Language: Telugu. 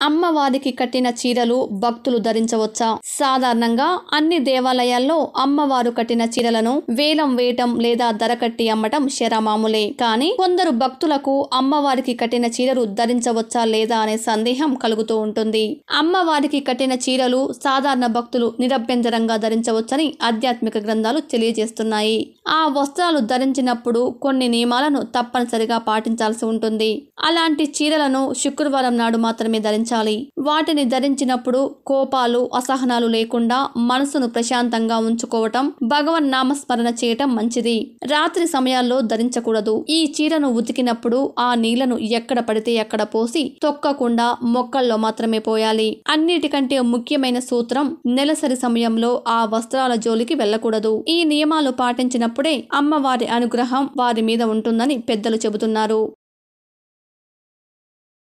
అమ్మవారికి కట్టిన చీరలు భక్తులు ధరించవచ్చా సాధారణంగా అన్ని దేవాలయాల్లో అమ్మవారు కట్టిన చీరలను వేలం వేయటం లేదా ధర కట్టి అమ్మటం శరమాములే కానీ కొందరు భక్తులకు అమ్మవారికి కట్టిన చీరలు ధరించవచ్చా లేదా అనే సందేహం కలుగుతూ ఉంటుంది అమ్మవారికి కట్టిన చీరలు సాధారణ భక్తులు నిరభ్యంతరంగా ధరించవచ్చని ఆధ్యాత్మిక గ్రంథాలు తెలియజేస్తున్నాయి ఆ వస్త్రాలు ధరించినప్పుడు కొన్ని నియమాలను తప్పనిసరిగా పాటించాల్సి ఉంటుంది అలాంటి చీరలను శుక్రవారం నాడు మాత్రమే ధరించాలి వాటిని ధరించినప్పుడు కోపాలు అసహనాలు లేకుండా మనసును ప్రశాంతంగా ఉంచుకోవటం భగవన్ నామస్మరణ చేయటం మంచిది రాత్రి సమయాల్లో ధరించకూడదు ఈ చీరను ఉతికినప్పుడు ఆ నీళ్లను ఎక్కడ పడితే అక్కడ పోసి తొక్కకుండా మొక్కల్లో మాత్రమే పోయాలి అన్నిటికంటే ముఖ్యమైన సూత్రం నెలసరి సమయంలో ఆ వస్త్రాల జోలికి వెళ్ళకూడదు ఈ నియమాలు పాటించినప్పుడే అమ్మవారి అనుగ్రహం వారి మీద ఉంటుందని పెద్దలు చెబుతున్నారు